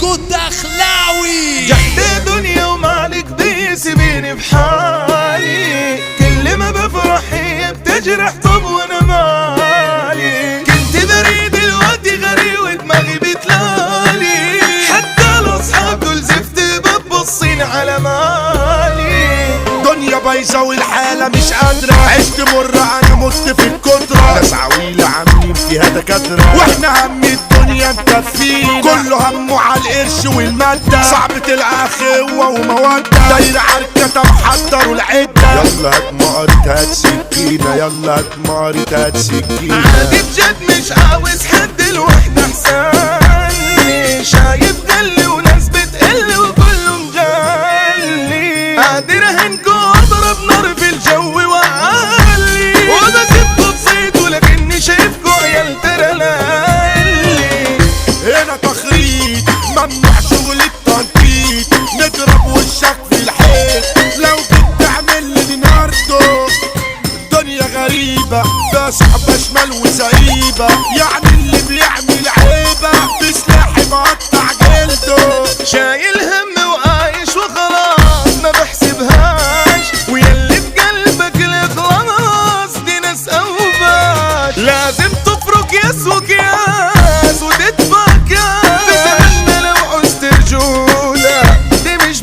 فيكو الدخلاوي جحد دنيا ومالك دي سيبيني بحالي كل ما بفرح هي بتجرح طب وانا مالي كنت بريد الوقت غري ودماغي بتلالي حتى الاصحاب دول زفت بتبصين على مالي دنيا بايظة والحالة مش قادرة عشت مرة أنا مت في الكترة ناس عويلة عاملين فيها دكاترة واحنا هم الدنيا مكفينا كله همه على القرش والمادة صعب تلقى خوة ومودة دايرة عركة محضر والعدة يلا هات مقرة هات سكينة يلا هات مقرة هات سكينة عادي بجد مش عاوز حد الوحدة احسن شايف غلي وناس بتقل وكله مغلي قادر اهنكو واضرب نار في الجو واعلي وبسيبكو تصيدوا لكني شايفكو عيال ترلالي هنا تخريط ممنوع شغل التنطيط نضرب وشك في الحيط لو جيت تعمل لي ناردو الدنيا غريبة ده صعبة شمال وزعيبة يعني اللي بيعمل عيبة بسلاحي مقطع جلده شايل هم وعايش وخلاص ما بحسبهاش ويلي بقلبك الاخلاص دي ناس اوباش لازم تفرق ياس وكياس وتدفع كاس تتمنى لو عوزت رجولة دي مش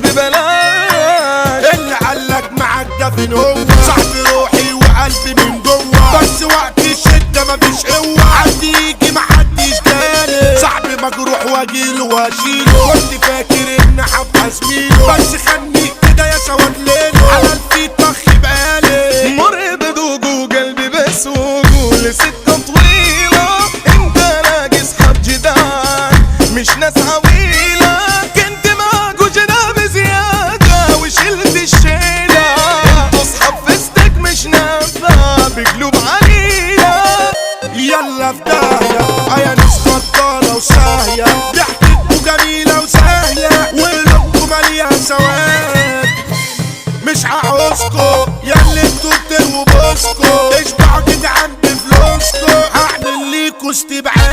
ببلاش اللي علق معاك ده فين هو صاحبي روحي وقلبي من جوه بس وقت الشدة مفيش قوة عندي يجي محدش جالي صاحبي مجروح واجيله واشيله كنت فاكر ان هبقى زميله بس خلني كده يا سواد ليله على الفيت طخ بقالي مر بدوق قلبي بس وقول سكة طويلة انت لاقي اصحاب جدعان مش ناس عويلة كنت معاك وجناب زيادة وشلت الشيلة انتوا اصحاب فستك مش نافع بقلوب عليا يلا في داهية يا ناس غدارة وساهية ضحكتكوا جميلة وساهية وقلوبكوا مليانة سواد مش هعوزكوا يا اللي انتوا بتروا بوسكوا اشبعوا جدعان بفلوسكوا هعمل ليكوا استبعاد